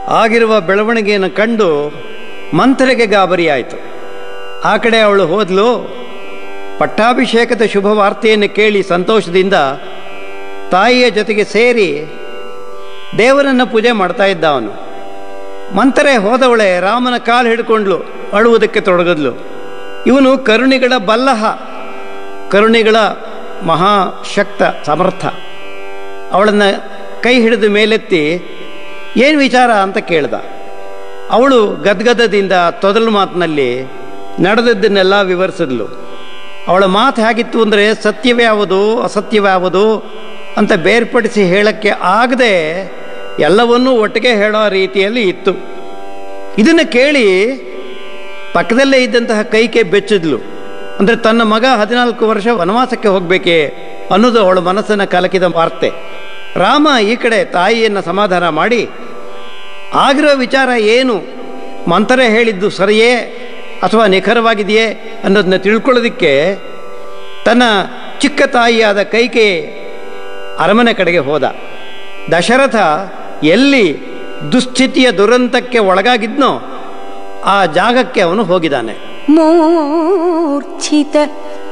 ಆಗಿರುವ ಬೆಳವಣಿಗೆಯನ್ನು ಕಂಡು ಮಂಥರೆಗೆ ಗಾಬರಿಯಾಯಿತು ಆ ಕಡೆ ಅವಳು ಹೋದ್ಲು ಪಟ್ಟಾಭಿಷೇಕದ ಶುಭ ವಾರ್ತೆಯನ್ನು ಕೇಳಿ ಸಂತೋಷದಿಂದ ತಾಯಿಯ ಜೊತೆಗೆ ಸೇರಿ ದೇವರನ್ನು ಪೂಜೆ ಮಾಡ್ತಾ ಇದ್ದ ಅವನು ಮಂಥರೆ ಹೋದವಳೆ ರಾಮನ ಕಾಲು ಹಿಡ್ಕೊಂಡ್ಲು ಅಳುವುದಕ್ಕೆ ತೊಡಗದ್ಲು ಇವನು ಕರುಣಿಗಳ ಬಲ್ಲಹ ಕರುಣಿಗಳ ಮಹಾಶಕ್ತ ಸಮರ್ಥ ಅವಳನ್ನು ಕೈ ಹಿಡಿದು ಮೇಲೆತ್ತಿ ಏನು ವಿಚಾರ ಅಂತ ಕೇಳ್ದ ಅವಳು ಗದ್ಗದದಿಂದ ತೊದಲು ಮಾತಿನಲ್ಲಿ ನಡೆದದ್ದನ್ನೆಲ್ಲ ವಿವರಿಸಿದ್ಲು ಅವಳ ಮಾತು ಹೇಗಿತ್ತು ಅಂದರೆ ಸತ್ಯವ್ಯಾವುದು ಅಸತ್ಯವ್ಯಾವುದು ಅಂತ ಬೇರ್ಪಡಿಸಿ ಹೇಳಕ್ಕೆ ಆಗದೆ ಎಲ್ಲವನ್ನೂ ಒಟ್ಟಿಗೆ ಹೇಳೋ ರೀತಿಯಲ್ಲಿ ಇತ್ತು ಇದನ್ನು ಕೇಳಿ ಪಕ್ಕದಲ್ಲೇ ಇದ್ದಂತಹ ಕೈಕೆ ಬೆಚ್ಚಿದ್ಲು ಅಂದರೆ ತನ್ನ ಮಗ ಹದಿನಾಲ್ಕು ವರ್ಷ ವನವಾಸಕ್ಕೆ ಹೋಗಬೇಕೆ ಅನ್ನೋದು ಅವಳ ಮನಸ್ಸನ್ನು ಕಲಕಿದ ವಾರ್ತೆ ರಾಮ ಈ ಕಡೆ ತಾಯಿಯನ್ನು ಸಮಾಧಾನ ಮಾಡಿ ಆಗಿರೋ ವಿಚಾರ ಏನು ಮಂತರೆ ಹೇಳಿದ್ದು ಸರಿಯೇ ಅಥವಾ ನಿಖರವಾಗಿದೆಯೇ ಅನ್ನೋದನ್ನ ತಿಳ್ಕೊಳ್ಳೋದಕ್ಕೆ ತನ್ನ ಚಿಕ್ಕ ತಾಯಿಯಾದ ಕೈಕೆ ಅರಮನೆ ಕಡೆಗೆ ಹೋದ ದಶರಥ ಎಲ್ಲಿ ದುಸ್ಥಿತಿಯ ದುರಂತಕ್ಕೆ ಒಳಗಾಗಿದ್ನೋ ಆ ಜಾಗಕ್ಕೆ ಅವನು ಹೋಗಿದ್ದಾನೆ ಮೂರ್ಛಿತ